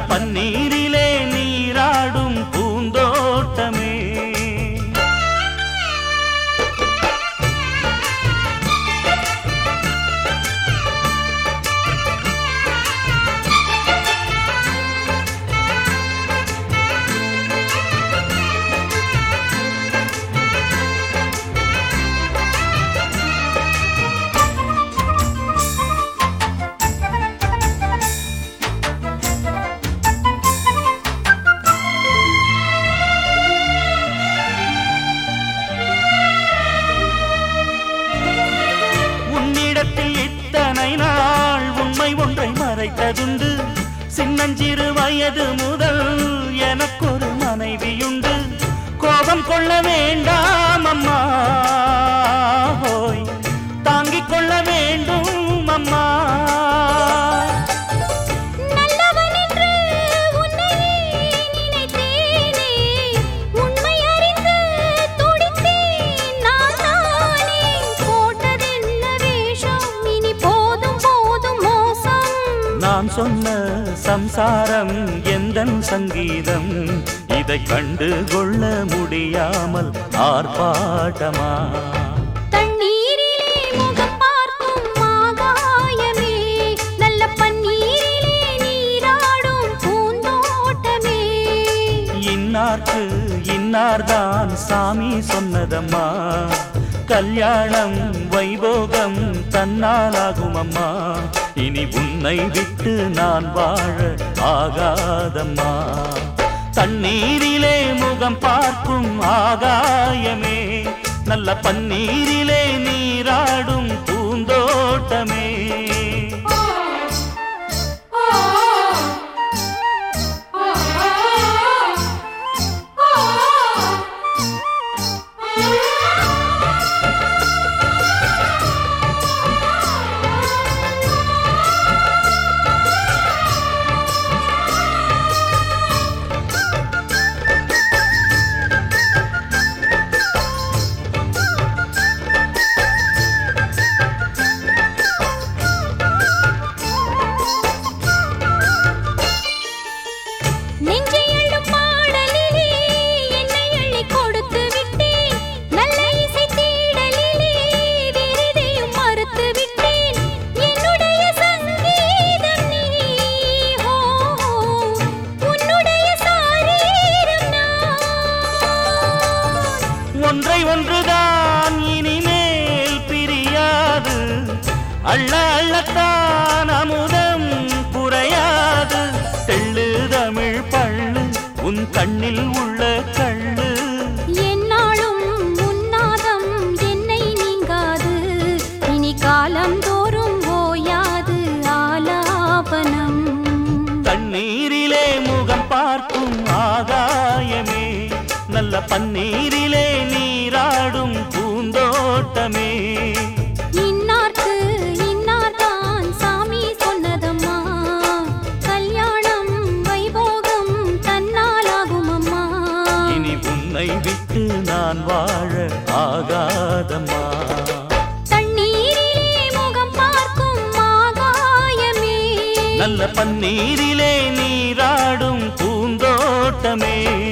பன்னீரிலே நீராடும் பூந்தோட்டமே உன்னிடத்தில் இத்தனை நாள் உண்மை ஒன்றை மறைத்ததுண்டு சின்னஞ்சிறு வயது முதல் எனக்கொரு மனைவியுண்டு கோபம் கொள்ள வேண்டாம் அம்மா ஹோய் தாங்கிக் கொள்ள வேண்டும் அம்மா நல்லவன் என்று உன்னையே நினைத்தேனே உண்மை அறிந்து துடித்தேன் நான் தானே போட்டதென்ன வேஷம் இனி போதும் போதும் மோசம் நான் சொன்ன சம்சாரம் எந்தன் சங்கீதம் இதை கண்டு கொள்ள முடியாமல் ஆர்ப்பாட்டமா தண்ணீரிலே முகம் பார்க்கும் ஆகாயமே நல்ல பன்னீரிலே நீராடும் பூந்தோட்டமே இன்னார்க்கு இன்னார்தான் சாமி சொன்னதம்மா கல்யாணம் வைபோகம் தன்னாலாகும் அம்மா இனி உன்னை விட்டு நான் வாழ ஆகாதம்மா தண்ணீரிலே முகம் பார்க்கும் ஆகாயமே நல்ல பன்னீரிலே நீராடும் பூந்தோட்டமே நெஞ்சை அள்ளும் பாடலிலே என்னை அள்ளி கொடுத்து விட்டேன் நல்ல இசை தேடலிலே விருதையும் மறுத்து விட்டேன் என்னுடைய சங்கீதம் நீ ஹோ உன்னுடைய சாரீரம் நான் ஒன்றை ஒன்றுதான் இனிமேல் பிரியாது அள்ள அள்ளத்தான் அமுதம் குறையாது தெள்ளு தமிழ் பள்ளு உன் கண்ணில் உள்ள கள்ளு என்னாலும் உன்னாதம் என்னை நீங்காது இனி காலம் தோறும் ஓயாது ஆலாபனம் தண்ணீரிலே முகம் பார்க்கும் ஆகாயமே நல்ல பன்னீரிலே நீராடும் பூந்தோட்டமே இன்னார்க்கு இன்னார்தான் சாமி சொன்னதம்மா கல்யாணம் வைபோகம் தன்னாலாகும் அம்மா இனி உன்னை விட்டு நான் வாழ ஆகாதம்மா தண்ணீரிலே முகம் பார்க்கும் ஆகாயமே நல்ல பன்னீரிலே நீராடும் பூந்தோட்டமே